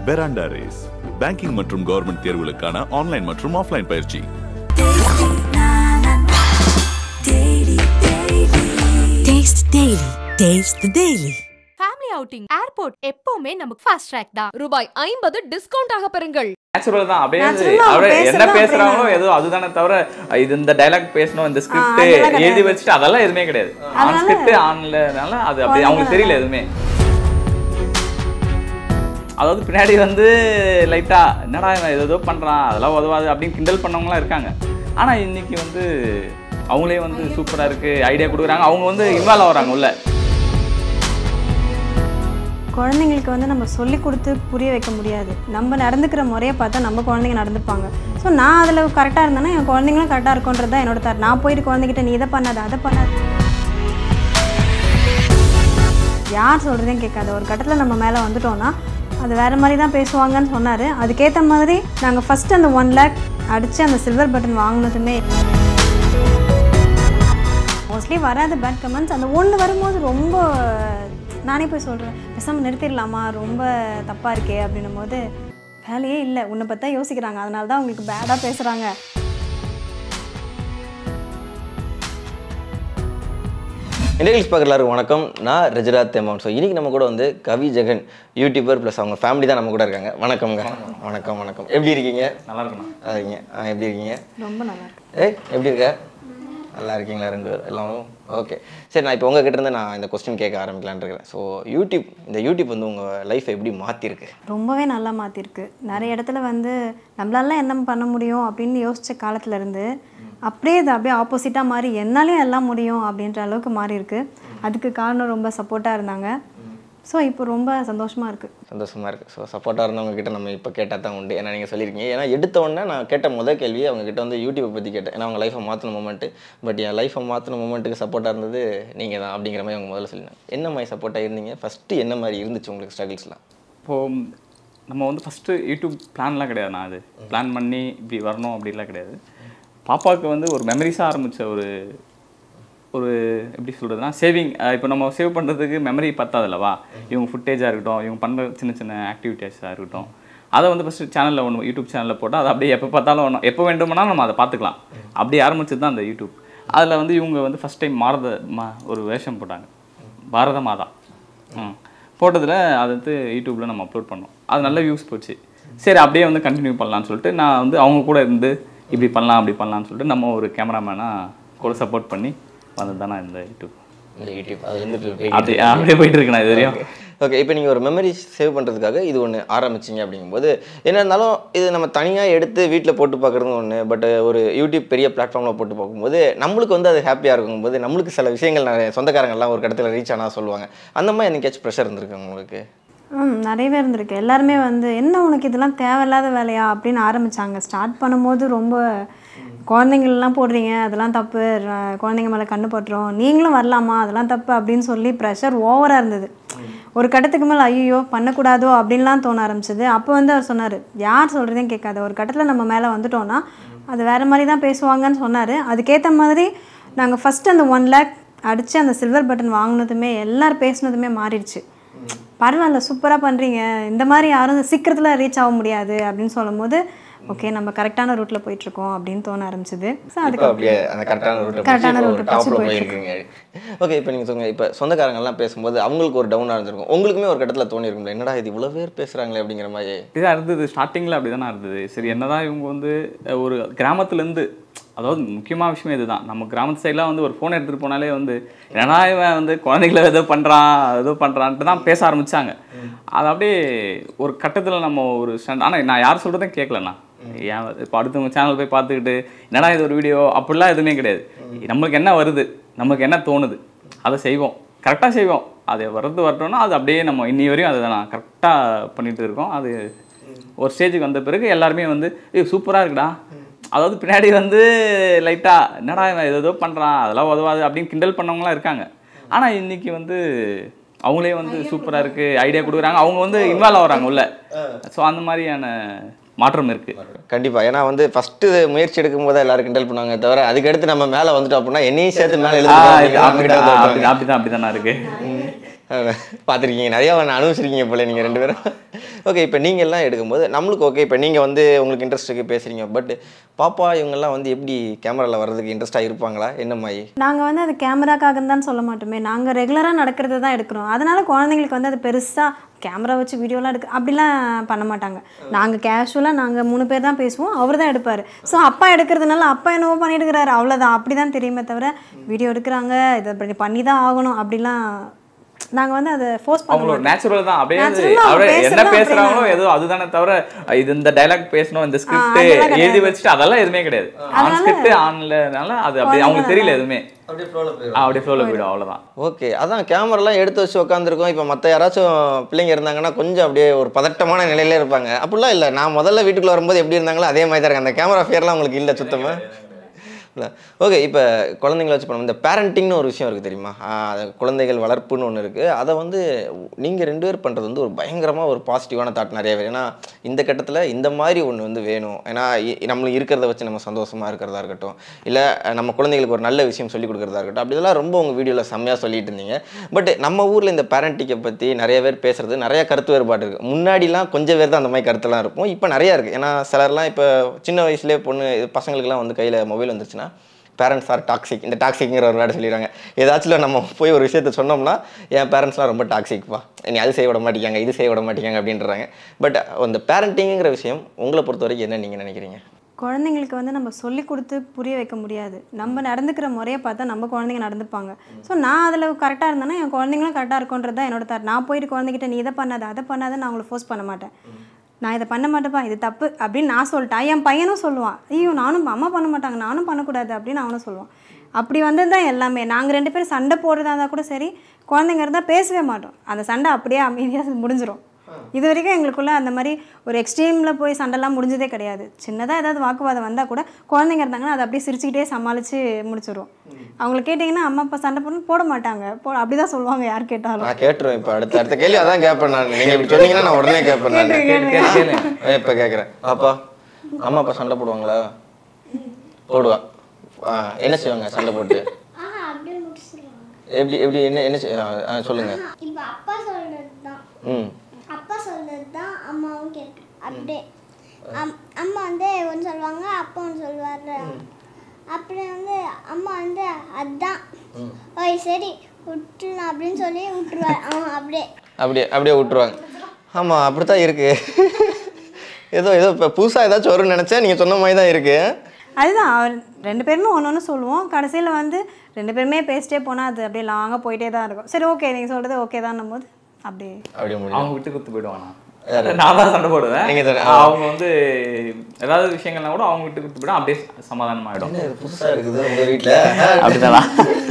பெராண்டா Race banking மற்றும் government தேர்வுகளுக்கான online மற்றும் ஆஃப்லைன் பயிற்சி Taste Daily. Taste the Daily. Family outing airport எப்பவுமே நமக்கு ஃபாஸ்ட் ட்ராக் தான் ரூபாய் ஐம்பது டிஸ்கவுண்ட் ஆக பெறுங்கள் நேச்சுரல் தான் அப்படியே Natural ஆ அப்படியே பேசுறது என்ன அப்படியே பேசுறாங்களோ தான். ஏதோ அதுதானே தவிர இது இந்த டைலாக் பேசணும் இந்த ஸ்கிரிப்ட் அதெல்லாம் கிடையாது. எழுதி வச்சுட்டு அதெல்லாம் எதுவுமே கிடையாது ஆன் அதனால- ஸ்கிரிப்ட் ஆன்லனால அது அப்படி அவங்களுக்கு தெரியல எதுவுமே அதாவது பின்னாடி வந்து லைட்டா என்னடா இவன் ஏதோ ஏதோ பண்றான் அதெல்லாம் உதவாது அப்படின்னு கிண்டல் பண்ணவங்களாம் இருக்காங்க ஆனா இன்னைக்கு வந்து அவங்களே வந்து சூப்பரா இருக்கு ஐடியா கொடுக்குறாங்க அவங்க வந்து இன்வால்வ் ஆகுறாங்க உள்ள குழந்தைங்களுக்கு வந்து நம்ம சொல்லி கொடுத்து புரிய வைக்க முடியாது நம்ம நடந்துக்கிற முறையை பார்த்தா நம்ம குழந்தைங்க நடந்துப்பாங்க ஸோ நான் அதில் கரெக்டாக இருந்தேன்னா என் குழந்தைங்களும் கரெக்டாக இருக்கும்ன்றது தான் என்னோட தாட் நான் போயிட்டு குழந்தைகிட்ட நீ இதை பண்ணாத அதை பண்ணாத யார் சொல்கிறதையும் கேட்காது ஒரு கட்டத்தில் நம்ம மேலே வந்துட்டோம்னா அது வேறு மாதிரி தான் பேசுவாங்கன்னு சொன்னார் அதுக்கேற்ற மாதிரி நாங்கள் ஃபஸ்ட்டு அந்த ஒன் லேக் அடித்து அந்த சில்வர் பட்டன் வாங்கினதுமே மோஸ்ட்லி வராத பேட் கமெண்ட்ஸ் அந்த ஒன்று வரும்போது ரொம்ப நானே போய் சொல்கிறேன் பேசாமல் நிறுத்திடலாமா ரொம்ப தப்பாக இருக்கே அப்படின்னும் போது வேலையே இல்லை உன்னை பார்த்தா யோசிக்கிறாங்க அதனால தான் உங்களுக்கு பேடாக பேசுகிறாங்க இண்டகில்ஸ் பார்க்குற எல்லாருக்கும் வணக்கம் நான் ரஜராத் தேமான் ஸோ இன்றைக்கி நம்ம கூட வந்து கவி ஜெகன் யூடியூபர் ப்ளஸ் அவங்க ஃபேமிலி தான் நம்ம கூட இருக்காங்க வணக்கம்ங்க வணக்கம் வணக்கம் எப்படி இருக்கீங்க நல்லா இருக்கணும் நல்லா இருக்கீங்க ஆ எப்படி இருக்கீங்க ரொம்ப நல்லா இருக்கு ஏய் எப்படி இருக்க நல்லா இருக்கீங்களா ரெண்டு பேர் எல்லாரும் ஓகே சரி நான் இப்போ உங்ககிட்ட இருந்து நான் இந்த கொஸ்டின் கேட்க ஆரம்பிக்கலான்னு இருக்கிறேன் ஸோ யூடியூப் இந்த யூடியூப் வந்து உங்கள் லைஃப்பை எப்படி மாற்றிருக்கு ரொம்பவே நல்லா மாற்றிருக்கு நிறைய இடத்துல வந்து நம்மளால என்ன பண்ண முடியும் அப்படின்னு யோசித்த காலத்துல இருந்து அப்படியே இது அப்படியே ஆப்போசிட்டாக மாறி என்னாலையும் எல்லாம் முடியும் அப்படின்ற அளவுக்கு மாறி இருக்கு அதுக்கு காரணம் ரொம்ப சப்போர்ட்டாக இருந்தாங்க ஸோ இப்போ ரொம்ப சந்தோஷமாக இருக்குது சந்தோஷமாக இருக்குது ஸோ சப்போர்ட்டாக இருந்தவங்க கிட்ட நம்ம இப்போ கேட்டால் தான் உண்டு ஏன்னா நீங்கள் சொல்லியிருக்கீங்க ஏன்னா எடுத்த உடனே நான் கேட்ட முதல் கேள்வி அவங்க கிட்ட வந்து யூடியூப்பை பற்றி கேட்டேன் ஏன்னா அவங்க லைஃப்பை மாற்றின மூமெண்ட்டு பட் என் லைஃப்பை மாற்றின மூமெண்ட்டுக்கு சப்போர்ட்டாக இருந்தது நீங்கள் தான் அப்படிங்கிற மாதிரி அவங்க முதல்ல சொல்லினாங்க என்ன மாதிரி சப்போர்ட்டாக இருந்தீங்க ஃபஸ்ட்டு என்ன மாதிரி இருந்துச்சு உங்களுக்கு ஸ்ட்ரகிள்ஸ்லாம் இப்போது நம்ம வந்து ஃபஸ்ட்டு யூடியூப் பிளான்லாம் கிடையாது நான் அது பிளான் பண்ணி இப்படி வரணும் அப்படிலாம் கிடையாது பாப்பாவுக்கு வந்து ஒரு மெமரிஸாக ஆரம்பித்த ஒரு ஒரு எப்படி சொல்கிறதுனா சேவிங் இப்போ நம்ம சேவ் பண்ணுறதுக்கு மெமரி பத்தாதுல்லவா இவங்க ஃபுட்டேஜாக இருக்கட்டும் இவங்க பண்ணுற சின்ன சின்ன ஆக்டிவிட்டீஸாக இருக்கட்டும் அதை வந்து ஃபஸ்ட்டு சேனலில் ஒன்று யூடியூப் சேனலில் போட்டால் அது அப்படியே எப்போ பார்த்தாலும் ஒன்று எப்போ வேண்டுமானாலும் நம்ம அதை பார்த்துக்கலாம் அப்படி ஆரம்பிச்சது தான் அந்த யூடியூப் அதில் வந்து இவங்க வந்து ஃபஸ்ட் டைம் மாரத மா ஒரு வேஷம் போட்டாங்க பாரத மாதா ம் போட்டதில் அதை வந்து யூடியூப்பில் நம்ம அப்லோட் பண்ணோம் அது நல்ல வியூஸ் போச்சு சரி அப்படியே வந்து கண்டினியூ பண்ணலாம்னு சொல்லிட்டு நான் வந்து அவங்க கூட இருந்து இப்படி பண்ணலாம் அப்படி பண்ணலாம்னு சொல்லிட்டு நம்ம ஒரு கேமராமேனாக கூட சப்போர்ட் பண்ணி வந்தது தானே இந்த யூடியூப் இந்த யூடியூப் அதுலேருந்து அப்படி அப்படியே போயிட்டு இருக்கேன் இது வரையும் ஓகே இப்போ நீங்கள் ஒரு மெமரி சேவ் பண்ணுறதுக்காக இது ஒன்று ஆரம்பிச்சிங்க அப்படிங்கும்போது என்ன இருந்தாலும் இது நம்ம தனியாக எடுத்து வீட்டில் போட்டு பார்க்குறது ஒன்று பட் ஒரு யூடியூப் பெரிய பிளாட்ஃபார்மில் போட்டு பார்க்கும்போது நம்மளுக்கு வந்து அது ஹாப்பியாக இருக்கும்போது நம்மளுக்கு சில விஷயங்கள் நிறைய சொந்தக்காரங்கள்லாம் ஒரு இடத்துல ரீச் ஆனால் சொல்லுவாங்க அந்த மாதிரி என்னைக்காச்சும் ப்ரெஷர் இருந்திருக்கு உங்களுக்கு ம் நிறையவே இருந்திருக்கு எல்லாருமே வந்து என்ன உனக்கு இதெல்லாம் தேவையில்லாத வேலையா அப்படின்னு ஆரம்பிச்சாங்க ஸ்டார்ட் பண்ணும்போது ரொம்ப குழந்தைங்களெலாம் போடுறீங்க அதெல்லாம் தப்பு ர- குழந்தைங்க மேலே கண்ணு பட்டுரும் நீங்களும் வரலாமா அதெல்லாம் தப்பு அப்படின்னு சொல்லி ப்ரெஷர் ஓவராக இருந்தது ஒரு கட்டத்துக்கு மேலே ஐயோ பண்ணக்கூடாதோ அப்படின்லாம் தோண ஆரம்பிச்சது அப்போ வந்து அவர் சொன்னார் யார் சொல்கிறதையும் கேட்காது ஒரு கட்டத்தில் நம்ம மேலே வந்துட்டோம்னா அது வேறு மாதிரி தான் பேசுவாங்கன்னு சொன்னார் அதுக்கேற்ற மாதிரி நாங்கள் ஃபஸ்ட்டு அந்த ஒன் லேக் அடித்து அந்த சில்வர் பட்டன் வாங்கினதுமே எல்லாரும் பேசுனதுமே மாறிடுச்சு பரவாயில்ல சூப்பராக பண்ணுறீங்க இந்த மாதிரி யாரும் சீக்கிரத்தில் ரீச் ஆக முடியாது அப்படின்னு சொல்லும்போது ஓகே நம்ம கரெக்டான ரூட்டில் போயிட்டுருக்கோம் அப்படின்னு தோண ஆரம்பிச்சது ஸோ இப்போ அதுக்கு அப்படியே அந்த கரெக்டான கரெக்டான ரூட் route டாப் பிடிச்சு போயிருக்கீங்க ஓகே இப்போ நீங்கள் சொல்லுங்கள் இப்போ சொந்தக்காரங்கள்லாம் பேசும்போது அவங்களுக்கு ஒரு டவுனாக இருந்திருக்கும் உங்களுக்குமே ஒரு கட்டத்தில் தோணி இருக்கும்ல என்னடா இது இவ்வளோ பேர் பேசுகிறாங்களே அப்படிங்கிற மாதிரி இதாக இருந்தது ஸ்டார்டிங்கில் அப்படி தானே இருந்தது சரி என்னதான் இவங்க வந்து அஹ், ஒரு கிராமத்துலேருந்து அதாவது முக்கியமான விஷயம் இதுதான் நம்ம கிராமத்து சைட்லாம் வந்து ஒரு ஃபோன் எடுத்துகிட்டு போனாலே வந்து என்னடா இவன் வந்து குழந்தைங்கள ஏதோ பண்ணுறான் ஏதோ பண்ணுறான்ட்டு தான் பேச ஆரம்பிச்சாங்க அது அப்படியே ஒரு கட்டத்தில் நம்ம ஒரு ஸ்டாண்ட் ஆனால் நான் யார் சொல்கிறதையும் கேட்கலண்ணா ஏன் இப்போ அடுத்தவங்க சேனல் போய் பார்த்துக்கிட்டு என்னடா இது ஒரு வீடியோ அப்படிலாம் எதுவுமே கிடையாது நம்மளுக்கு என்ன வருது நமக்கு என்ன தோணுது அதை செய்வோம் கரெக்டாக செய்வோம் அது வரது வரட்டோம்னா அது அப்படியே நம்ம இன்னி வரையும் அதை நான் கரெக்டாக பண்ணிட்டு இருக்கோம் அது ஒரு ஸ்டேஜுக்கு வந்த பிறகு எல்லாருமே வந்து ஏய் சூப்பராக இருக்குடா அதாவது பின்னாடி வந்து லைட்டாக என்னடா இவன் ஏதோ பண்ணுறான் அதெல்லாம் உதவாது அப்படின்னு கிண்டல் பண்ணவங்களாம் இருக்காங்க ஆனால் இன்னைக்கு வந்து அவங்களே வந்து சூப்பராக இருக்குது ஐடியா கொடுக்குறாங்க அவங்க வந்து இன்வால்வ் ஆகுறாங்க உள்ள ஸோ அந்த மாதிரியான மாற்றம் இருக்குது கண்டிப்பா ஏன்னா வந்து ஃபர்ஸ்ட் முயற்சி எடுக்கும் போது எல்லாரும் கிண்டல் பண்ணாங்க தவிர அதுக்கடுத்து நம்ம மேல வந்துட்டோம் அப்படின்னா என்னையும் சேர்த்து மேல ஆ, இது எழுதி அப்படிதான் அப்படி அப்படிதான் அப்படிதானே இருக்கு பார்த்துருக்கீங்க நிறையா அனுபவிச்சிருக்கீங்க போல நீங்கள் ரெண்டு பேரும் ஓகே இப்போ நீங்கள் எல்லாம் எடுக்கும்போது நம்மளுக்கு ஓகே இப்போ நீங்கள் வந்து உங்களுக்கு இன்ட்ரெஸ்ட் இருக்கு பேசுகிறீங்க பட் பாப்பா இவங்கெல்லாம் வந்து எப்படி கேமராவில் வர்றதுக்கு இன்ட்ரெஸ்ட்டாக இருப்பாங்களா என்ன மாதிரி நாங்கள் வந்து அது கேமராக்காக தான் சொல்ல மாட்டோமே நாங்கள் ரெகுலராக நடக்கிறது தான் எடுக்கிறோம் அதனால குழந்தைங்களுக்கு வந்து அது பெருசாக கேமரா வச்சு வீடியோலாம் எடுக்க அப்படிலாம் பண்ண மாட்டாங்க நாங்கள் கேஷுவலாக நாங்கள் மூணு பேர் தான் பேசுவோம் அவர் தான் எடுப்பார் ஸோ அப்பா எடுக்கிறதுனால அப்பா என்னவோ பண்ணிட்டு இருக்கிறாரு அவ்வளோதான் அப்படி தான் தெரியுமே தவிர வீடியோ எடுக்கிறாங்க இதை இப்படி பண்ணி தான் ஆகணும் அப்படிலாம் நாங்கள் வந்து அதை ஃபோர்ஸ் பண்ண அவங்களோட மாட்டோம். நேச்சுரல் தான் அப்படியே அது- Natural ஆ அவரே பேசுறது என்ன அப்படியே பேசுறாங்களோ தான். ஏதோ அதுதானே தவிர இது இந்த டைலாக் பேசணும் இந்த ஸ்கிரிப்ட் அதெல்லாம் கிடையாது. எழுதி வச்சுட்டு அதெல்லாம் எதுவுமே கிடையாது ஆன் ஸ்கிரிப்ட் ஆன்லனால அது அப்படி அவங்களுக்கு தெரியல எதுவுமே அப்படியே ஃப்ளோவில் ஆ, அப்படியே ஃப்ளோவில் போயிடும் அவ்வளவுதான் ஓகே அதான் கேமராலாம் எடுத்து வச்சு உட்காந்துருக்கோம் இப்போ மற்ற யாராச்சும் பிள்ளைங்க இருந்தாங்கன்னா கொஞ்சம் அப்படியே ஒரு பதட்டமான நிலையில இருப்பாங்க அப்படிலாம் இல்லை நான் முதல்ல வீட்டுக்குள்ள வரும்போது எப்படி இருந்தாங்களோ அதே மாதிரி தான் இருக்காங்க அந்த கேமரா ஃபியர்லாம் உங்களுக்கு இல்லை சுத்தமாக இல்லை ஓகே இப்போ குழந்தைங்கள வச்சு பண்ணணும் இந்த பேரண்டிங்னு ஒரு விஷயம் இருக்குது தெரியுமா ஆஹ் அது குழந்தைகள் வளர்ப்புன்னு ஒன்று இருக்குது அதை வந்து நீங்கள் ரெண்டு பேர் பண்ணுறது வந்து ஒரு பயங்கரமாக ஒரு பாசிட்டிவான தாட் நிறைய பேர் ஏன்னா இந்த கட்டத்தில் இந்த மாதிரி ஒன்று வந்து வேணும் ஏன்னா இ- நம்மளுக்கு இருக்கிறத வச்சு நம்ம சந்தோஷமாக இருக்கிறதா இருக்கட்டும் இல்லை நம்ம குழந்தைகளுக்கு ஒரு நல்ல விஷயம் சொல்லி கொடுக்குறதா இருக்கட்டும் அப்படி இதெல்லாம் ரொம்ப உங்கள் வீடியோவில் செம்மையாக சொல்லிட்டு இருந்தீங்க பட் நம்ம ஊரில் இந்த பேரண்டிங்கை பற்றி நிறைய பேர் பேசுறது நிறைய கருத்து வேறுபாடு இருக்குது முன்னாடிலாம் கொஞ்சம் பேர் தான் அந்த மாதிரி கருத்தெல்லாம் இருக்கும் இப்போ நிறையா இருக்குது ஏன்னா சிலர்லாம் இப்போ சின்ன வயசுலேயே பொண்ணு இது பசங்களுக்குலாம் வந்து கையில் மொபைல் வந்துருச்சுன்னா பேரண்ட்ஸ் ஆர் டாக்ஸிக் இந்த டாக்ஸிக்ங்கிற ஒரு வேர்டு சொல்லிடுறாங்க ஏதாச்சும் நம்ம போய் ஒரு விஷயத்த சொன்னோம்னா என் பேரண்ட்ஸ்லாம் ரொம்ப டாக்ஸிக்ப்பா நீ அது செய்ய விட மாட்டேங்காங்க இது செய்ய விட மாட்டேங்காங்க அப்படின்றாங்க பட் அந்த பேரண்டிங்கிற விஷயம் உங்களை பொறுத்த வரைக்கும் என்ன நீங்கள் நினைக்கிறீங்க குழந்தைங்களுக்கு வந்து நம்ம சொல்லி கொடுத்து புரிய வைக்க முடியாது நம்ம நடந்துக்கிற முறையை பார்த்தா நம்ம குழந்தைங்க நடந்துப்பாங்க ஸோ நான் அதில் கரெக்டாக இருந்தேன்னா என் குழந்தைங்களும் கரெக்டாக இருக்குன்றது தான் என்னோட தாட் நான் போயிட்டு குழந்தைகிட்ட நீ இதை பண்ணாத அதை பண்ணாத நான் அவங்கள ஃபோர்ஸ் பண்ண மாட்டேன் நான் இதை பண்ண மாட்டேப்பா இது தப்பு அப்படின்னு நான் சொல்லிட்டேன் என் பையனும் சொல்லுவான் ஐயோ நானும் அம்மா பண்ண மாட்டாங்க நானும் பண்ணக்கூடாது அப்படின்னு அவனும் சொல்லுவான் அப்படி வந்தது தான் எல்லாமே நாங்கள் ரெண்டு பேரும் சண்டை போடுறதா இருந்தால் கூட சரி குழந்தைங்க இருந்தால் பேசவே மாட்டோம் அந்த சண்டை அப்படியே அமைதியாக முடிஞ்சிடும் இது வரைக்கும் எங்களுக்குள்ள அந்த மாதிரி ஒரு எக்ஸ்ட்ரீமில் போய் சண்டைலாம் முடிஞ்சதே கிடையாது சின்னதாக ஏதாவது வாக்குவாதம் வந்தால் கூட குழந்தைங்க இருந்தாங்கன்னா அதை அப்படியே சிரிச்சுக்கிட்டே சமாளித்து முடிச்சிடுவோம் அவங்கள கேட்டிங்கன்னா அம்மா அப்பா சண்டை போடணும் போட மாட்டாங்க போ அப்படி தான் சொல்லுவாங்க யார் கேட்டாலும் நான் கேட்டுருவேன் இப்போ அடுத்த அடுத்த கேள்வி அதான் கேட்பேன் நான் நீங்கள் இப்படி சொன்னீங்கன்னா நான் உடனே கேட்பேன் நான் கேளு, கேளு, கேளு. இப்போ கேட்குறேன் பாப்பா அம்மா அப்பா சண்டை போடுவாங்களா போடுவா ஆ, என்ன செய்வாங்க சண்டை போட்டு ஆஹா அப்படியே முடிச்சிடுவாங்க எப்படி எப்படி என்ன என்ன செய்- ஆ, ஆ, சொல்லுங்க இப்போ அப்பா சொல்றது தான் ம் அப்பா சொல்றது தான் அம்மாவும் கேட்கு அப்படியே அம்- அம்மா வந்து ஒன்று சொல்லுவாங்க அப்பா ஒன்று சொல்லுவாரு அப்புறம் வந்து அம்மா வந்து அதான் ஓய் சரி விட்டுலாம் அப்படின்னு சொல்லி விட்டுருவாரு அவன் அப்படியே அப்படியே அப்படியே விட்டுருவாங்க ஆமாம் அப்படித்தான் இருக்கு ஏதோ ஏதோ இப்போ புதுசாக ஏதாச்சும் வரும்னு நினச்சேன் நீங்கள் சொன்ன மாதிரி தான் இருக்கு அதுதான் அவர் ரெண்டு பேருமே ஒன்று ஒன்று சொல்லுவோம் கடைசியில் வந்து ரெண்டு பேருமே பேசிட்டே போனால் அது அப்படியே லாங்காக போயிட்டே தான் இருக்கும் சரி ஓகே நீங்கள் சொல்கிறது ஓகே தான் போது அப்படியே அப்படியே முடியும் அவங்க விட்டு கொடுத்து போயிடுவாங்க நான் தான் சண்டை போடுவேன் நீங்க தான், ஆ. அவங்க வந்து ஏதாவது விஷயங்கள்னா கூட அவங்க விட்டு கொடுத்து போயிடும் அப்படியே சமாதானம் ஆயிடும் புதுசாக இருக்குது உங்கள் வீட்டில் அப்படிதான்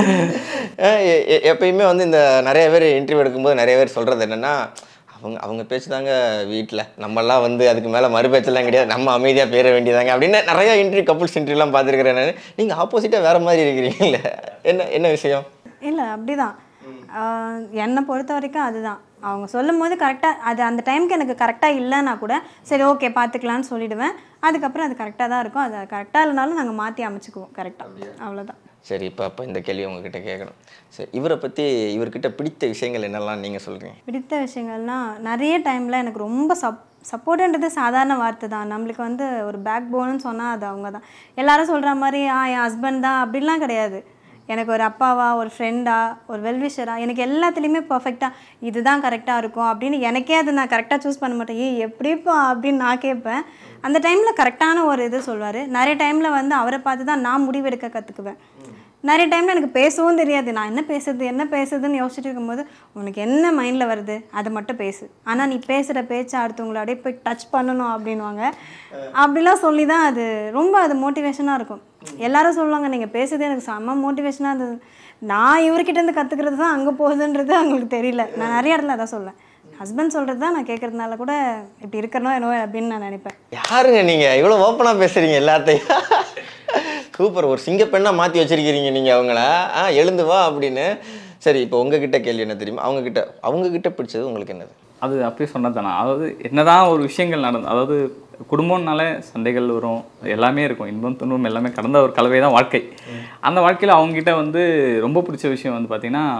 எப்பயுமே வந்து இந்த நிறைய பேர் இன்டர்வியூ எடுக்கும்போது நிறைய பேர் சொல்கிறது என்னென்னா அவங்க அவங்க பேச்சு தாங்க வீட்டில் நம்மலாம் வந்து அதுக்கு மேலே மறுபேச்செல்லாம் கிடையாது நம்ம அமைதியாக பேர வேண்டியதாங்க அப்படின்னு நிறைய இன்டர்வியூ கப்புள்ஸ் இன்டர்வியூலாம் பார்த்துருக்கிறேன் நான் நீங்கள் ஆப்போசிட்டாக வேறு மாதிரி இருக்கிறீங்களே என்ன என்ன விஷயம் இல்லை அப்படிதான் ஆஹ் என்னை பொறுத்த வரைக்கும் அதுதான் அவங்க சொல்லும் போது கரெக்டாக அது அந்த டைமுக்கு எனக்கு கரெக்டாக இல்லைன்னா கூட சரி ஓகே பார்த்துக்கலான்னு சொல்லிடுவேன் அதுக்கப்புறம் அது கரெக்டாக தான் இருக்கும் அது கரெக்டாக இல்லைனாலும் நாங்கள் மாற்றி அமைச்சுக்குவோம் கரெக்டாக அவ்வளோதான் சரி இப்போ அப்போ இந்த கேள்வி உங்ககிட்ட கேட்கணும் சரி இவரை பற்றி இவர்கிட்ட பிடித்த விஷயங்கள் என்னெல்லாம் நீங்கள் சொல்கிறீங்க பிடித்த விஷயங்கள்னா நிறைய டைமில் எனக்கு ரொம்ப சப் சப்போர்ட்டுன்றது சாதாரண வார்த்தை தான் நம்மளுக்கு வந்து ஒரு பேக் போன்னு சொன்னால் அது அவங்க தான் எல்லாரும் சொல்கிற மாதிரி ஆ என் ஹஸ்பண்ட் தான் அப்படிலாம் கிடையாது எனக்கு ஒரு அப்பாவா ஒரு ஃப்ரெண்டா ஒரு வெல்விஷரா எனக்கு எல்லாத்துலேயுமே பர்ஃபெக்டாக இதுதான் கரெக்டாக இருக்கும் அப்படின்னு எனக்கே அது நான் கரெக்டாக சூஸ் பண்ண மாட்டேன் ஏய் எப்படிப்பா அப்படின்னு நான் கேட்பேன் அந்த டைமில் கரெக்டான ஒரு இது சொல்வார் நிறைய டைமில் வந்து அவரை பார்த்து தான் நான் முடிவெடுக்க கற்றுக்குவேன் நிறைய டைமில் எனக்கு பேசவும் தெரியாது நான் என்ன பேசுறது என்ன பேசுறதுன்னு யோசிச்சுட்டு இருக்கும்போது உனக்கு என்ன மைண்டில் வருது அதை மட்டும் பேசு ஆனால் நீ பேசுகிற பேச்சை அடுத்தவங்கள அப்படியே போய் டச் பண்ணணும் அப்படின்வாங்க அப்படிலாம் சொல்லி தான் அது ரொம்ப அது மோட்டிவேஷனாக இருக்கும் எல்லாரும் சொல்லுவாங்க நீங்கள் பேசுறது எனக்கு செம்ம மோட்டிவேஷனாக இருந்தது நான் இவர்கிட்ட இருந்து கற்றுக்கிறது தான் அங்கே போகுதுன்றது அவங்களுக்கு தெரியல நான் நிறைய இடத்துல அதான் சொல்லேன் ஹஸ்பண்ட் சொல்கிறது தான் நான் கேட்குறதுனால கூட இப்படி இருக்கிறனோ என்னவோ அப்படின்னு நான் நினைப்பேன் யாருங்க நீங்கள் இவ்வளோ ஓப்பனாக பேசுகிறீங்க எல்லாத்தையும் சூப்பர் ஒரு சிங்கப்பெண்ணாக மாற்றி வச்சிருக்கிறீங்க நீங்கள் அவங்கள ஆ எழுந்து வா அப்படின்னு சரி இப்போ உங்ககிட்ட கேள்வி என்ன தெரியுமா அவங்கக்கிட்ட அவங்கக்கிட்ட பிடிச்சது உங்களுக்கு என்னது அது அப்படியே சொன்னது தானே அதாவது என்னதான் ஒரு விஷயங்கள் நடந்து அதாவது குடும்பம்னால சண்டைகள் வரும் எல்லாமே இருக்கும் இன்பம் துன்பம் எல்லாமே கடந்த ஒரு கலவை தான் வாழ்க்கை அந்த வாழ்க்கையில் அவங்ககிட்ட வந்து ரொம்ப பிடிச்ச விஷயம் வந்து பார்த்திங்கன்னா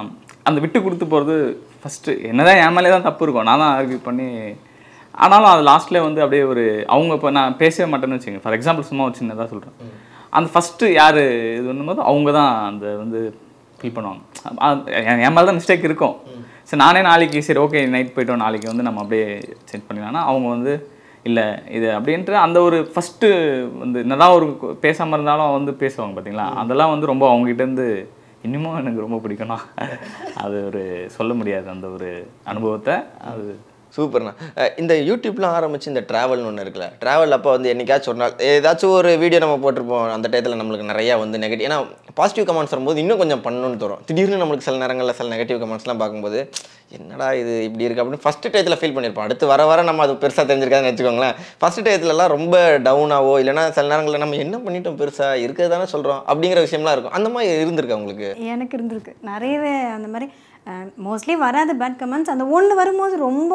அந்த விட்டு கொடுத்து போகிறது ஃபஸ்ட்டு என்னதான் என் மேலே தான் தப்பு இருக்கும் நான் தான் ஆர்கியூ பண்ணி ஆனாலும் அது லாஸ்ட்ல வந்து அப்படியே ஒரு அவங்க இப்போ நான் பேசவே மாட்டேன்னு வச்சுங்க ஃபார் எக்ஸாம்பிள் சும்மா ஒரு சின்னதாக சொல்கிறேன் அந்த ஃபஸ்ட்டு யார் இது பண்ணும்போது அவங்க தான் அந்த வந்து ஃபீல் பண்ணுவாங்க அது என் என் மேலே தான் மிஸ்டேக் இருக்கும் சரி நானே நாளைக்கு சரி ஓகே நைட் போயிட்டோம் நாளைக்கு வந்து நம்ம அப்படியே சேஞ்ச் பண்ணிக்கலாம்னா அவங்க வந்து இல்லை இது அப்படின்ட்டு அந்த ஒரு ஃபஸ்ட்டு வந்து என்னதான் ஒரு பேசாமல் இருந்தாலும் வந்து பேசுவாங்க பார்த்தீங்களா அதெல்லாம் வந்து ரொம்ப அவங்ககிட்ட இருந்து இன்னமும் எனக்கு ரொம்ப பிடிக்கும்னா அது ஒரு சொல்ல முடியாது அந்த ஒரு அனுபவத்தை அது சூப்பர்ண்ணா அஹ் இந்த யூடியூப்லாம் ஆரம்பிச்சு இந்த ட்ராவல்னு ஒன்று இருக்குல்ல ட்ராவல் அப்போ வந்து என்னைக்காச்சும் ஒரு நாள் ஏதாச்சும் ஒரு வீடியோ நம்ம போட்டிருப்போம் அந்த டயத்தில் நம்மளுக்கு நிறையா வந்து நெகட்டிவ் ஏன்னா பாசிட்டிவ் கமெண்ட்ஸ் வரும்போது இன்னும் கொஞ்சம் பண்ணணும்னு தோணும் திடீர்னு நம்மளுக்கு சில நேரங்களில் சில நெகட்டிவ் கமெண்ட்ஸ்லாம் பார்க்கும்போது என்னடா இது இப்படி இருக்கு அப்படின்னு ஃபஸ்ட்டு டயத்தில் ஃபீல் பண்ணியிருப்போம் அடுத்து வர வர நம்ம அது பெருசாக தெரிஞ்சிருக்காதுன்னு வச்சுக்கோங்களேன் ஃபஸ்ட்டு டயத்துலலாம் ரொம்ப டவுனாவோ இல்லைனா சில நேரங்களில் நம்ம என்ன பண்ணிட்டோம் பெருசாக இருக்கிறது தானே சொல்கிறோம் அப்படிங்கிற விஷயம்லாம் இருக்கும் அந்த மாதிரி இருந்திருக்கு உங்களுக்கு எனக்கு இருந்திருக்கு நிறையவே அந்த மாதிரி மோஸ்ட்லி வராத பேட் கமெண்ட்ஸ் அந்த ஒன்று வரும்போது ரொம்ப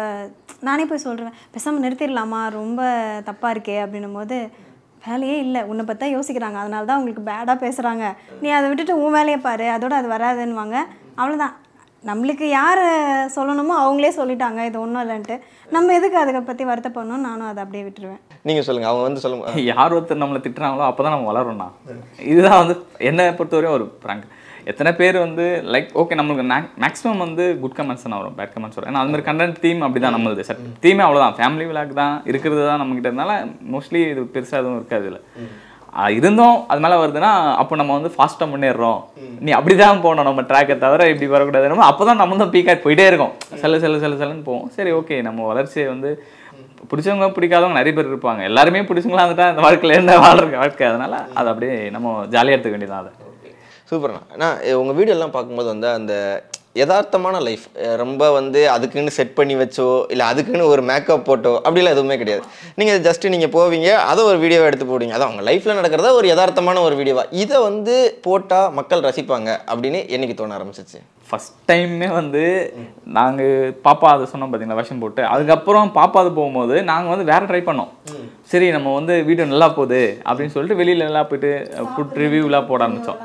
நானே போய் சொல்கிறேன் பேசாமல் நிறுத்திடலாமா ரொம்ப தப்பாக இருக்கே அப்படின்னும் போது வேலையே இல்லை உன்னை பற்றி தான் யோசிக்கிறாங்க அதனால தான் உங்களுக்கு பேடாக பேசுகிறாங்க நீ அதை விட்டுட்டு உன் வேலையை பாரு அதோட அது வராதுன்னுவாங்க அவ்வளோதான் நம்மளுக்கு யார் சொல்லணுமோ அவங்களே சொல்லிட்டாங்க இது ஒன்றும் இல்லைன்ட்டு நம்ம எதுக்கு அதை பற்றி வருத்தப்படணும் நானும் அதை அப்படியே விட்டுருவேன் நீங்கள் சொல்லுங்கள் அவங்க வந்து சொல்லுங்க யார் ஒருத்தர் நம்மளை திட்டுறாங்களோ அப்போ தான் நம்ம வளரோம்னா இதுதான் வந்து என்னை பொறுத்தவரையும் ஒரு ப்ராங்க் எத்தனை பேர் வந்து லைக் ஓகே நம்மளுக்கு மேக்ஸிமம் வந்து குட் கமெண்ட்ஸ் தான் வரும் பேட் கமெண்ட்ஸ் வரும் ஏன்னா அது மாதிரி கண்டென்ட் தீம் அப்படி தான் நம்மளுது சட் தீமே அவ்வளோதான் ஃபேமிலி விளாக் தான் இருக்கிறது தான் நம்மகிட்ட இருந்தால மோஸ்ட்லி இது பெருசாக எதுவும் இருக்காது இதில் இருந்தும் அது மேலே வருதுன்னா அப்போ நம்ம வந்து ஃபாஸ்ட்டாக முன்னேறோம் நீ அப்படி தான் போகணும் நம்ம ட்ராக்கை தவிர இப்படி வரக்கூடாது நம்ம அப்போ தான் நம்ம தான் பீக்காட் போயிட்டே இருக்கோம் செல்லு செல்லு செல்லு செல்லுன்னு போவோம் சரி ஓகே நம்ம வளர்ச்சியை வந்து பிடிச்சவங்க பிடிக்காதவங்க நிறைய பேர் இருப்பாங்க எல்லாருமே பிடிச்சவங்களா இருந்துட்டா இந்த வாழ்க்கையில என்ன வாழ்ற வாழ்க்கை அதனால அதை அப்படியே நம்ம ஜாலியாக எடுத்துக்க வேண்டியதான் அதை சூப்பர்ண்ணா நான் உங்கள் வீடியோலாம் பார்க்கும்போது வந்து அந்த யதார்த்தமான லைஃப் ரொம்ப வந்து அதுக்குன்னு செட் பண்ணி வச்சோ இல்லை அதுக்குன்னு ஒரு மேக்கப் போட்டோ அப்படிலாம் எதுவுமே கிடையாது நீங்கள் ஜஸ்ட் நீங்கள் போவீங்க அதை ஒரு வீடியோவை எடுத்து போடுவீங்க அதான் உங்கள் லைஃப்பில் நடக்கிறத ஒரு யதார்த்தமான ஒரு வீடியோவா இதை வந்து போட்டால் மக்கள் ரசிப்பாங்க அப்படின்னு என்னைக்கு தோண ஆரம்பிச்சிச்சு ஃபஸ்ட் டைமே வந்து நாங்கள் பாப்பா அதை சொன்னோம் பார்த்தீங்களா விஷம் போட்டு அதுக்கப்புறம் பாப்பா அது போகும்போது நாங்கள் வந்து வேற ட்ரை பண்ணோம் சரி நம்ம வந்து வீடியோ நல்லா போகுது அப்படின்னு சொல்லிட்டு வெளியில எல்லாம் போயிட்டு ஃபுட் ரிவ்யூலாம் போட ஆரம்பித்தோம்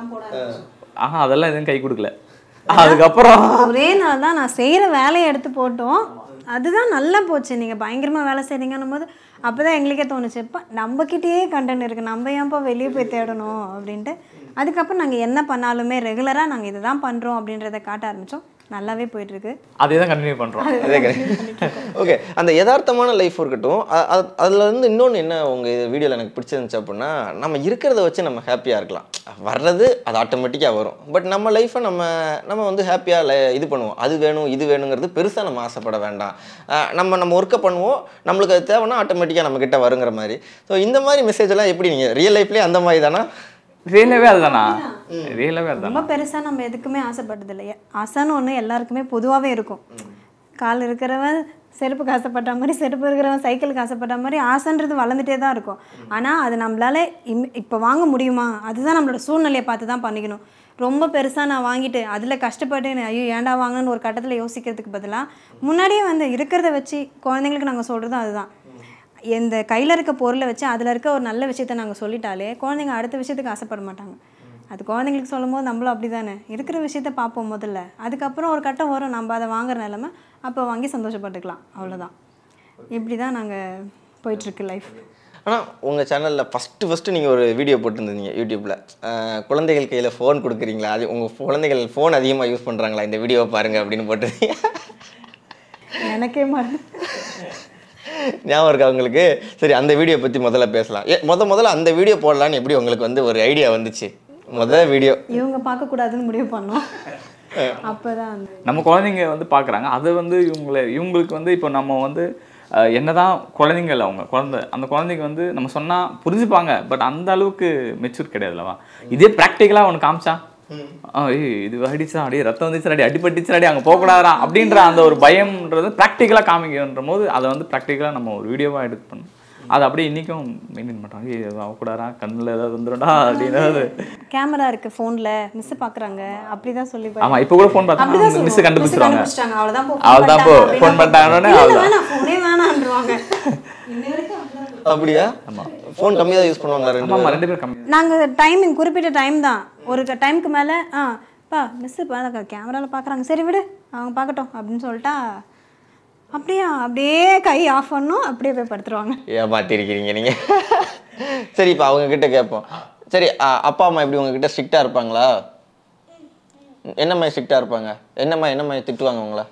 ஆனால் அதெல்லாம் எதுவும் கை கொடுக்கல அதுக்கப்புறம் ஒரே நாள் தான் நான் செய்கிற வேலையை எடுத்து போட்டோம் அதுதான் நல்லா போச்சு நீங்கள் பயங்கரமாக வேலை செய்கிறீங்கன்னும் போது அப்போ தான் எங்களுக்கே தோணுச்சு இப்போ நம்மக்கிட்டேயே கண்டென்ட் இருக்குது நம்ம ஏன்ப்பா வெளியே போய் தேடணும் அப்படின்ட்டு அதுக்கப்புறம் நாங்கள் என்ன பண்ணாலுமே ரெகுலராக நாங்கள் இதை தான் பண்ணுறோம் அப்படின்றத காட்ட ஆரம்பித்தோம் நல்லாவே போயிட்டுருக்கு அதே தான் கண்டினியூ பண்ணுறோம் அதே ஓகே அந்த யதார்த்தமான லைஃப் இருக்கட்டும் அ- அ- அதுல இருந்து இன்னொன்று என்ன உங்கள் வீடியோவில் எனக்கு பிடிச்சிருந்துச்சு அப்படின்னா நம்ம இருக்கிறத வச்சு நம்ம ஹாப்பியாக இருக்கலாம் வர்றது அது ஆட்டோமேட்டிக்காக வரும் பட் நம்ம லைஃப்பை நம்ம நம்ம வந்து ஹாப்பியாக இது பண்ணுவோம் அது வேணும் இது வேணுங்கிறது பெருசாக நம்ம ஆசைப்பட வேண்டாம் அஹ் நம்ம நம்ம ஒர்க்கை பண்ணுவோம் நம்மளுக்கு அது தேவைன்னா ஆட்டோமேட்டிக்காக நம்ம கிட்ட வருங்கிற மாதிரி ஸோ இந்த மாதிரி மெசேஜ் எல்லாம் எப்படி நீங்கள் ரியல் லைஃப்லேயே அந்த மாதிரி தானா ரியலாகவே அதுதானா ரியலாகவே அதுதானா ரொம்ப பெருசாக நம்ம எதுக்குமே ஆசைப்பட்டது இல்லை ஆசைன்னு ஒன்று எல்லாருக்குமே பொதுவாகவே இருக்கும் கால் இருக்கிறவன் செருப்புக்கு ஆசைப்பட்ட மாதிரி செருப்பு இருக்கிறவன் சைக்கிளுக்கு ஆசைப்பட்ட மாதிரி ஆசைன்றது வளர்ந்துட்டே தான் இருக்கும் ஆனால் அது நம்மளால இம் இப்போ வாங்க முடியுமா அதுதான் நம்மளோட சூழ்நிலையை பார்த்து தான் பண்ணிக்கணும் ரொம்ப பெருசாக நான் வாங்கிட்டு அதில் கஷ்டப்பட்டு நான் ஐயோ ஏன்டா வாங்கன்னு ஒரு கட்டத்தில் யோசிக்கிறதுக்கு பதிலாக முன்னாடியே வந்து இருக்கிறத வச்சு குழந்தைங்களுக்கு நாங்கள் சொல்கிறதும் அதுதான் இந்த கையில் இருக்க பொருளை வச்சு அதில் இருக்க ஒரு நல்ல விஷயத்த நாங்கள் சொல்லிட்டாலே குழந்தைங்க அடுத்த விஷயத்துக்கு ஆசைப்பட மாட்டாங்க அது குழந்தைங்களுக்கு சொல்லும்போது நம்மளும் அப்படி தானே இருக்கிற விஷயத்த பார்ப்போம் முதல்ல அதுக்கப்புறம் ஒரு கட்டம் வரும் நம்ம அதை வாங்குற நிலமை அப்போ வாங்கி சந்தோஷப்பட்டுக்கலாம் அவ்வளோதான் இப்படி தான் நாங்கள் போயிட்டுருக்கு லைஃப் ஆனால் உங்கள் சேனலில் ஃபஸ்ட்டு ஃபஸ்ட்டு நீங்கள் ஒரு வீடியோ போட்டிருந்தீங்க யூடியூப்பில் குழந்தைகள் கையில் ஃபோன் கொடுக்குறீங்களா அது உங்கள் குழந்தைகள் ஃபோன் அதிகமாக யூஸ் பண்ணுறாங்களா இந்த வீடியோவை பாருங்கள் அப்படின்னு போட்டிருந்தீங்க எனக்கே மறந்து ஞாபகம் இருக்கா உங்களுக்கு சரி அந்த வீடியோ பற்றி முதல்ல பேசலாம் ஏ முத முதல்ல அந்த வீடியோ போடலான்னு எப்படி உங்களுக்கு வந்து ஒரு ஐடியா வந்துச்சு முதல் வீடியோ இவங்க பார்க்கக்கூடாதுன்னு முடிவு பண்ணோம் அப்போ தான் அந்த நம்ம குழந்தைங்க வந்து பார்க்குறாங்க அது வந்து இவங்களை இவங்களுக்கு வந்து இப்போ நம்ம வந்து அஹ், என்னதான் குழந்தைங்கள் அவங்க குழந்தை அந்த குழந்தைங்க வந்து நம்ம சொன்னால் புரிஞ்சுப்பாங்க பட் அந்த அளவுக்கு மெச்சூர் கிடையாதுல்லவா இதே ப்ராக்டிக்கலாக ஒன்று காமிச்சா ஆ ஏய் இது அடிச்சா அடி ரத்தம் வந்துச்சு அடி அடிபட்டுச்சு அடி அங்கே போகக்கூடாதா அப்படின்ற அந்த ஒரு பயம்ன்றது ப்ராக்டிக்கலாக காமிக்கின்ற போது அதை வந்து ப்ராக்டிக்கலாக நம்ம ஒரு வீடியோவாக எடுத்து பண்ணணும் அது அப்படியே இன்றைக்கும் மெயின்டைன் பண்ணுறாங்க ஏய் இது ஆகக்கூடாதா கண்ணில் ஏதாவது வந்துடும்டா அப்படின்னு கேமரா இருக்குது ஃபோனில் மிஸ் பார்க்குறாங்க அப்படி தான் சொல்லி ஆமா இப்போ கூட ஃபோன் அப்படிதான் பார்த்தா சொல்லுவோம். மிஸ் miss கண்டுபிடிச்சிருவாங்க கண்டுபிடிச்சிட்டாங்க, அவ்வளவுதான் போ, அவ்வளவுதான் போ, பண்ணிட்டாங்க phone பண்ணிட்டாங்கன்னே இல்ல, அவ்வளவுதான். வேணாம், phone ஏ வேணான்றுவாங்க. இன்ன வரைக்கும் அப்படிதான் அப்படியா ஃபோன் கம்மியாக தான் யூஸ் பண்ணுவாங்களா ரெண்டு ஆமா பேரும்? ரெண்டு பேரும் கம்மி நாங்கள் டைமிங் குறிப்பிட்ட டைம் தான் ஒரு டைமுக்கு மேலே ஆ பா மிஸ்ஸு இப்போ கேமராவில் பார்க்குறாங்க சரி விடு அவங்க பார்க்கட்டும் அப்படின்னு சொல்லிட்டா அப்படியே அப்படியே கை ஆஃப் பண்ணும் அப்படியே போய் படுத்துருவாங்க ஏமாத்திருக்கிறீங்க நீங்கள் சரி இப்போ அவங்க கிட்ட கேட்போம் சரி அ, அப்பா அம்மா எப்படி உங்ககிட்ட ஸ்ட்ரிக்டாக இருப்பாங்களா என்ன மாதிரி ஸ்ட்ரிக்டாக இருப்பாங்க என்னம்மா என்ன மாதிரி திட்டுவாங்க உங்கள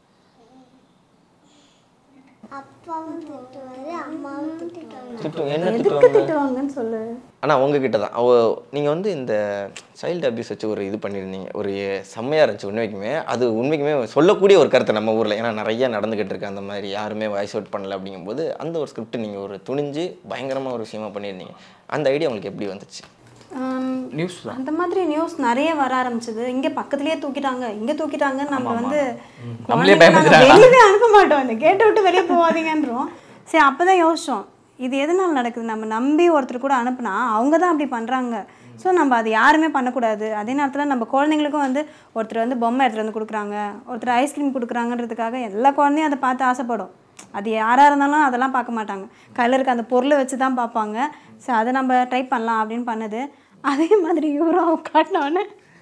அப்பாவும் திட்டுவாரு அம்மாவும் திட்டுவாங்க திட்டு என்ன எதுக்கு திட்டுவாங்க திட்டுவாங்கன்னு சொல்லு ஆனால் உங்ககிட்ட தான் அவ நீங்கள் வந்து இந்த சைல்டு அபியூஸ் வச்சு ஒரு இது பண்ணியிருந்தீங்க ஒரு செம்மையாக இருந்துச்சு உண்மைக்குமே அது உண்மைக்குமே சொல்லக்கூடிய ஒரு கருத்து நம்ம ஊரில் ஏன்னா நிறைய நடந்துக்கிட்டு இருக்கு அந்த மாதிரி யாருமே வாய்ஸ் அவுட் பண்ணல அப்படிங்கும்போது அந்த ஒரு ஸ்கிரிப்ட் நீங்கள் ஒரு துணிஞ்சு பயங்கரமாக ஒரு விஷயமா பண்ணியிருந்தீங்க அந்த ஐடியா உங்களுக்கு எப்படி வந்துச்சு ஆம், நியூஸ் தான் அந்த மாதிரி நியூஸ் நிறைய வர ஆரம்பிச்சது இங்க பக்கத்துலயே தூக்கிட்டாங்க இங்க தூக்கிட்டாங்க நம்ம வந்து நம்மளே குழந்தைங்கள நாங்க பயமுறுத்துறாங்க. வெளியவே அனுப்ப மாட்டோம் இந்த கேட்டை விட்டு வெளியே போகாதீங்கன்றோம் சரி அப்பதான் யோசிச்சோம் இது எதனால நடக்குது நம்ம நம்பி ஒருத்தர் கூட அனுப்புனா அவங்க தான் அப்படி பண்றாங்க ஸோ நம்ம அது யாருமே பண்ணக்கூடாது அதே நேரத்தில் நம்ம குழந்தைங்களுக்கும் வந்து ஒருத்தர் வந்து பொம்மை எடுத்துகிட்டு வந்து கொடுக்குறாங்க ஒருத்தர் ஐஸ்கிரீம் கொடுக்குறாங்கன்றதுக்காக எல்லா குழந்தையும் அதை பார்த்து ஆசைப்படும் அது யாராக இருந்தாலும் அதெல்லாம் பார்க்க மாட்டாங்க கையில் இருக்க அந்த பொருளை வச்சு தான் பார்ப்பாங்க ஸோ அதை நம்ம ட்ரை பண்ணலாம் அப்படின்னு பண்ணுது அதே மாதிரி இவரும் அவங்க காட்டினோடனே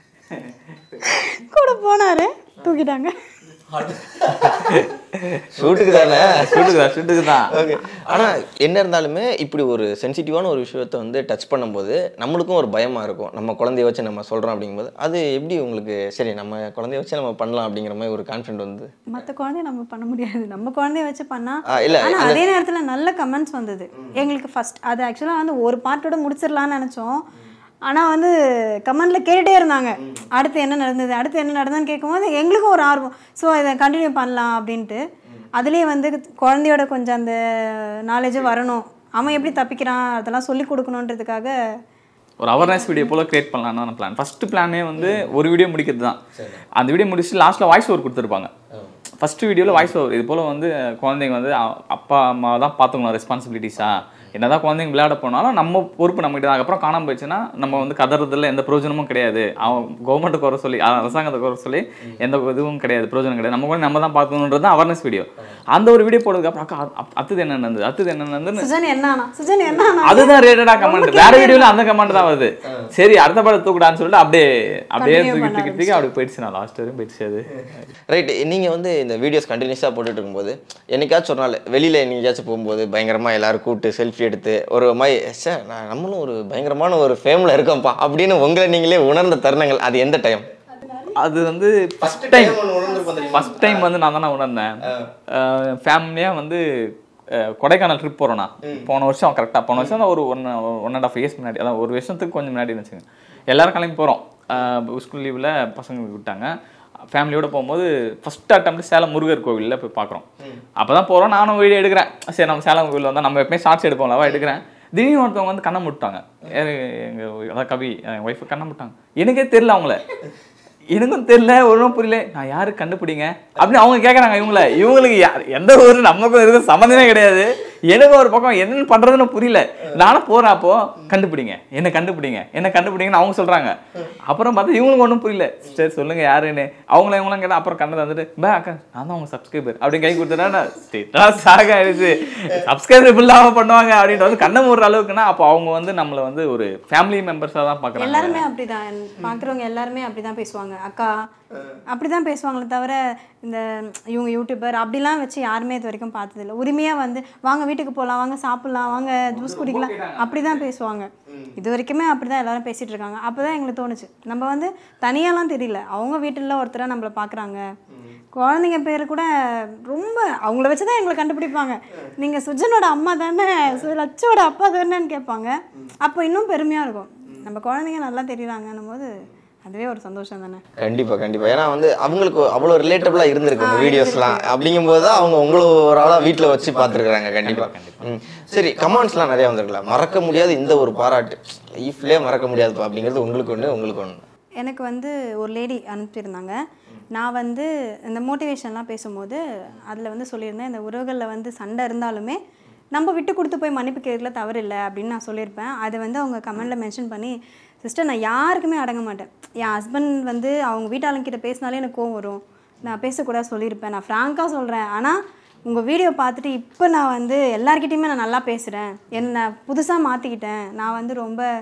கூட போனாரு தூக்கிட்டாங்க ஷூட்டுக்கு தானே ஷூட்டுக்கு தான் ஷூட்டுக்கு தான் ஓகே ஆனால் என்ன இருந்தாலுமே இப்படி ஒரு சென்சிட்டிவான ஒரு விஷயத்தை வந்து டச் பண்ணும்போது நம்மளுக்கும் ஒரு பயமாக இருக்கும் நம்ம குழந்தைய வச்சு நம்ம சொல்கிறோம் அப்படிங்கும்போது அது எப்படி உங்களுக்கு சரி நம்ம குழந்தைய வச்சு நம்ம பண்ணலாம் அப்படிங்கிற மாதிரி ஒரு கான்ஃபிடென்ட் வந்து மற்ற குழந்தைய நம்ம பண்ண முடியாது நம்ம குழந்தைய வச்சு பண்ணா ஆ, இல்ல, ஆனா அது- அதே நேரத்துல நல்ல கமெண்ட்ஸ் வந்தது எங்களுக்கு ஃபர்ஸ்ட் அது ஆக்சுவலாக வந்து ஒரு பார்ட்டோட முடிச்சிடலாம்னு நினைச்சோம் ஆனா வந்து கமெண்ட்ல கேட்டுட்டே இருந்தாங்க அடுத்து என்ன நடந்தது அடுத்து என்ன நடந்ததுன்னு கேட்கும்போது எங்களுக்கும் ஒரு ஆர்வம் ஸோ இதை கண்டினியூ பண்ணலாம் அப்படின்ட்டு அதுலேயே வந்து குழந்தையோட கொஞ்சம் அந்த நாலேஜும் வரணும் அவன் எப்படி தப்பிக்கிறான் அதெல்லாம் சொல்லி கொடுக்கணுன்றதுக்காக ஒரு அவேர்னஸ் வீடியோ போல கிரியேட் பண்ணலாம்னு பிளான் ஃபர்ஸ்ட் பிளானே வந்து ஒரு வீடியோ முடிக்கிறது தான் அந்த வீடியோ முடிச்சுட்டு லாஸ்ட்டில் வாய்ஸ் ஓவர் கொடுத்துருப்பாங்க ஃபர்ஸ்ட் வீடியோவில் வாய்ஸ் ஓவர் இது போல் வந்து குழந்தைங்க வந்து அ- அப்பா அம்மா தான் பார்த்துக்கணும் ரெஸ்பான்சிபிலிட்டிஸா என்னதான் குழந்தைங்க விளையாட போனாலும் நம்ம பொறுப்பு நம்ம கிட்ட தான். அதுக்கப்புறம் காணாம போயிடுச்சுன்னா நம்ம வந்து கதறதுல எந்த பிரயோஜனமும் கிடையாது அவன் கவர்மெண்ட்டை குறை சொல்லி அ- அரசாங்கத்தை குறை சொல்லி எந்த இதுவும் கிடையாது பிரயோஜனம் கிடையாது நம்ம கூட நம்ம தான் பார்க்கணுன்றது தான் அவேர்னஸ் வீடியோ அந்த ஒரு வீடியோ போடுறதுக்கு அப்புறம் அக்கா, அப்- அடுத்தது என்ன நடந்தது அடுத்தது என்ன நடந்ததுன்னு சுஜன் என்ன ஆனா சுஜன் என்ன ஆனா அதுதான் ரேட்டடா கமெண்ட் வேற வீடியோல அந்த கமெண்ட் தான் வருது சரி அடுத்த படம் தூக்குடான்னு சொல்லிட்டு அப்படியே அப்படியே Continue தூக்கி பண்ண தூக்கி தூக்கி அப்படி போயிடுச்சு நான் லாஸ்ட் வரையும் போயிடுச்சு அது ரைட் நீங்கள் வந்து இந்த வீடியோஸ் கண்டினியூஸாக போட்டுட்டு இருக்கும்போது என்னைக்காச்சும் ஒரு நாள் வெளியில் எங்கேயாச்சும் போகும்போது பயங்கரமாக எல்லாரும் கூப்பிட்டு செல்ஃபி எடுத்து ஒரு மாதிரி சார் நான் நம்மளும் ஒரு பயங்கரமான ஒரு ஃபேமில் இருக்கோம்ப்பா அப்படின்னு உங்களை நீங்களே உணர்ந்த தருணங்கள் அது எந்த டைம் அது வந்து ஃபர்ஸ்ட் டைம் ஃபர்ஸ்ட் டைம் வந்து நான் தானே உணர்ந்தேன் ஃபேமிலியாக வந்து அஹ், கொடைக்கானல் ட்ரிப் போகிறோண்ணா போன வருஷம் கரெக்டாக போன வருஷம் தான் ஒரு one one and half years முன்னாடி அதான் ஒரு வருஷத்துக்கு கொஞ்சம் முன்னாடி வச்சுங்க எல்லாரும் கிளம்பி போகிறோம் ஸ்கூல் லீவில் பசங்களுக்கு விட்டாங்க ஃபேமிலியோட போகும்போது ஃபர்ஸ்ட் அட்டம் சேலம் முருகர் கோவிலில் போய் பார்க்குறோம் அப்போ தான் போகிறோம் நானும் வீடியோ எடுக்கிறேன் சரி நம்ம சேலம் கோவில் வந்தால் நம்ம எப்பவுமே ஷார்ட்ஸ் எடுப்போம் அல்லவா எடுக்கிறேன் திடீர்னு ஒருத்தவங்க வந்து கண்ணை முட்டாங்க எங்கள் அதான் கவி என் ஒய்ஃபு கண்ணை முட்டாங்க எனக்கே தெரியல அவங்கள எனக்கும் தெரியல ஒன்றும் புரியல நான் யாரு கண்டுபிடிங்க அப்படின்னு அவங்க கேட்குறாங்க இவங்கள இவங்களுக்கு யார் எந்த ஒரு நமக்கும் இருக்கும் சம்மந்தமே கிடையாது எனக்கு ஒரு பக்கம் என்னென்னு பண்ணுறதுன்னு புரியல நானும் போகிறேன் அப்போ கண்டுபிடிங்க என்ன கண்டுபிடிங்க என்ன கண்டுபிடிங்கன்னு அவங்க சொல்கிறாங்க அப்புறம் பார்த்தா இவங்களுக்கு ஒன்றும் புரியல சரி சொல்லுங்க யாருன்னு அவங்கள இவங்களாம் கேட்டால் அப்புறம் கண்ணை தந்துட்டு பே அக்கா நான் தான் உங்க சப்ஸ்கிரைபர் அப்படின்னு கை கொடுத்துட்டா ஸ்டேட்டா சாக ஆயிடுச்சு சப்ஸ்கிரைபர் இல்லாமல் பண்ணுவாங்க அப்படின்ட்டு வந்து கண்ணை மூடுற அளவுக்குன்னா அப்போ அவங்க வந்து நம்மளை வந்து ஒரு ஃபேமிலி மெம்பர்ஸாக தான் பார்க்குறாங்க எல்லாருமே அப்படிதான் பார்க்குறவங்க எல்லாருமே அப்படிதான் பேசுவாங்க அக்கா அப்படிதான் பேசுவாங்களே தவிர இந்த இவங்க யூடியூபர் அப்படிலாம் வச்சு யாருமே இது வரைக்கும் பார்த்ததில்ல உரிமையாக வந்து வாங்க வீட்டுக்கு போகலாம் வாங்க சாப்பிட்லாம் வாங்க ஜூஸ் குடிக்கலாம் அப்படிதான் பேசுவாங்க இது வரைக்குமே அப்படிதான் எல்லாரும் பேசிட்டு இருக்காங்க அப்பதான் எங்களுக்கு தோணுச்சு நம்ம வந்து தனியாலாம் தெரியல அவங்க வீட்டில் ஒருத்தராக நம்மளை பார்க்குறாங்க குழந்தைங்க பேர் கூட ரொம்ப அவங்கள வச்சு தான் எங்களை கண்டுபிடிப்பாங்க நீங்கள் சுஜனோட அம்மா தானே சு- லட்சோட அப்பா தானேன்னு கேட்பாங்க அப்போ இன்னும் பெருமையாக இருக்கும் நம்ம குழந்தைங்க நல்லா தெரியுறாங்கன்னும் போது அதுவே ஒரு சந்தோஷம் தானே கண்டிப்பா கண்டிப்பா ஏன்னா வந்து அவங்களுக்கு அவ்வளோ ரிலேட்டபிளா இருந்திருக்கு உங்க வீடியோஸ்லாம் அப்படிங்கும்போது தான் அவங்க உங்களை ஒரு ஆளா வீட்டில் வச்சு பார்த்துருக்குறாங்க கண்டிப்பா ம். சரி கமெண்ட்ஸ்லாம் நிறைய வந்திருக்கலாம் மறக்க முடியாத இந்த ஒரு பாராட்டு லைஃப்லேயே மறக்க முடியாதுப்பா அப்படிங்கிறது உங்களுக்கு ஒன்று உங்களுக்கு ஒன்று எனக்கு வந்து ஒரு லேடி அனுப்பியிருந்தாங்க நான் வந்து இந்த மோட்டிவேஷன்லாம் பேசும்போது அதில் வந்து சொல்லியிருந்தேன் இந்த உறவுகளில் வந்து சண்டை இருந்தாலுமே நம்ம விட்டு கொடுத்து போய் மன்னிப்பு கேட்கல தவறு இல்லை அப்படின்னு நான் சொல்லியிருப்பேன் அதை வந்து அவங்க கமெண்டில் மென்ஷன் பண்ணி சிஸ்டர் நான் யாருக்குமே அடங்க மாட்டேன் என் ஹஸ்பண்ட் வந்து அவங்க வீட்டாளங்கிட்ட பேசினாலே எனக்கு கோவம் வரும் நான் பேசக்கூடாது சொல்லியிருப்பேன் நான் ஃப்ராங்காக சொல்கிறேன் ஆனால் உங்கள் வீடியோ பார்த்துட்டு இப்போ நான் வந்து எல்லார்கிட்டயுமே நான் நல்லா பேசுகிறேன் என்ன புதுசாக மாற்றிக்கிட்டேன் நான் வந்து ரொம்ப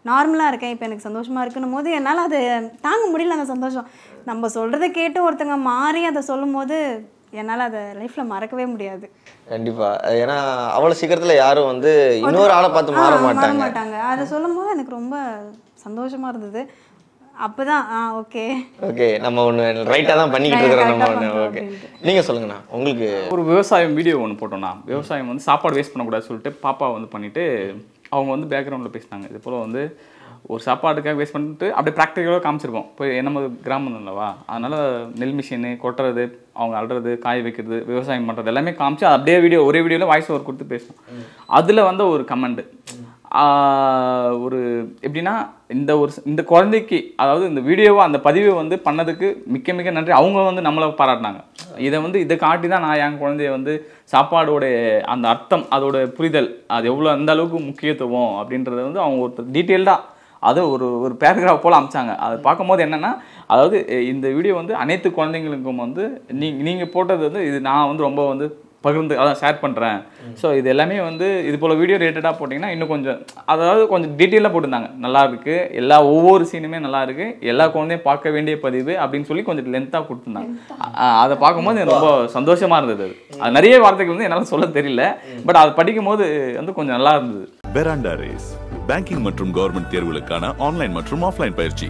நார்மலாக இருக்கேன் இப்போ எனக்கு சந்தோஷமாக இருக்குன்னும் போது என்னால் அது தாங்க முடியல அந்த சந்தோஷம் நம்ம சொல்கிறத கேட்டு ஒருத்தங்க மாறி அதை சொல்லும் போது என்னால் அதை லைஃப்பில் மறக்கவே முடியாது கண்டிப்பா ஏன்னா அவ்வளவு சீக்கிரத்துல யாரும் வந்து இன்னொரு ஆளை பார்த்து மாற ஆ, மாற மாட்டாங்க மாட்டாங்க அதை சொல்லும் போது எனக்கு ரொம்ப சந்தோஷமாக இருந்தது அப்போ தான் ஆ ஓகே ஓகே நம்ம ஒண்ணு ரைட்டா தான் பண்ணிக்கிட்டு இருக்கிறோம் நம்ம Correct ஆ ஒண்ணு பண்றோம் ஓகே அப்படின்ட்டு. நீங்க சொல்லுங்கண்ணா உங்களுக்கு ஒரு விவசாயம் வீடியோ ஒன்று போட்டோம்னா விவசாயம் வந்து சாப்பாடு வேஸ்ட் பண்ணக்கூடாது சொல்லிட்டு பாப்பா வந்து பண்ணிட்டு அவங்க வந்து பேக்ரவுண்டில் பேசினாங்க இது போல் வந்து ஒரு சாப்பாடுக்காக வேஸ்ட் பண்ணிட்டு அப்படியே ப்ராக்டிக்கலாக காமிச்சிருக்கோம் இப்போ நம்ம கிராமம் அல்லவா அதனால நெல் மிஷினு கொட்டுறது அவங்க அல்றது காய வைக்கிறது விவசாயம் பண்ணுறது எல்லாமே காமிச்சு அது அப்படியே வீடியோ ஒரே வீடியோவில் வாய்ஸ் ஓவர் கொடுத்து பேசணும் அதில் வந்து ஒரு கமெண்ட் ஒரு எப்படின்னா இந்த ஒரு இந்த குழந்தைக்கு அதாவது இந்த வீடியோவை அந்த பதிவை வந்து பண்ணதுக்கு மிக்க மிக்க நன்றி அவங்க வந்து நம்மளை பாராட்டினாங்க இதை வந்து இதை காட்டி தான் நான் என் குழந்தைய வந்து சாப்பாடோட அந்த அர்த்தம் அதோட புரிதல் அது எவ்வளோ அந்த அளவுக்கு முக்கியத்துவம் அப்படின்றத வந்து அவங்க ஒரு டீட்டெயில்டாக அது ஒரு ஒரு பேராகிராஃப் போல் அமிச்சாங்க அது பார்க்கும்போது என்னென்னா அதாவது அஹ் இந்த வீடியோ வந்து அனைத்து குழந்தைங்களுக்கும் வந்து நீங்க நீங்கள் போட்டது வந்து இது நான் வந்து ரொம்ப வந்து பகிர்ந்து அதான் ஷேர் பண்ணுறேன் ஸோ இது எல்லாமே வந்து இது போல் வீடியோ ரிலேட்டடாக போட்டிங்கன்னா இன்னும் கொஞ்சம் அதாவது கொஞ்சம் டீட்டெயிலாக போட்டிருந்தாங்க நல்லா இருக்கு எல்லா ஒவ்வொரு சீனுமே நல்லா இருக்கு எல்லா குழந்தையும் பார்க்க வேண்டிய பதிவு அப்படின்னு சொல்லி கொஞ்சம் லென்த்தாக கொடுத்துருந்தாங்க அ- அதை பார்க்கும்போது எனக்கு ரொம்ப சந்தோஷமா இருந்தது அது அது நிறைய வார்த்தைகள் வந்து என்னால் சொல்ல தெரியல பட் அதை படிக்கும்போது வந்து கொஞ்சம் நல்லா இருந்தது பெராண்டா ரேஸ் பேங்கிங் மற்றும் கவர்மெண்ட் தேர்வுகளுக்கான ஆன்லைன் மற்றும் ஆஃப்லைன் பயிற்சி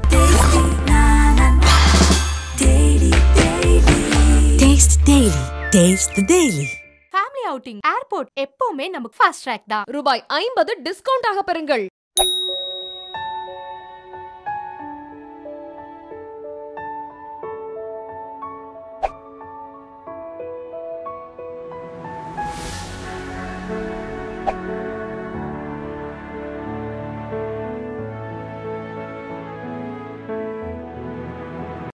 Taste Daily. Taste the Daily. Family outing airport எப்பவுமே நமக்கு ஃபாஸ்ட் ட்ராக் தான் ரூபாய் ஐம்பது டிஸ்கவுண்ட் ஆக பெறுங்கள்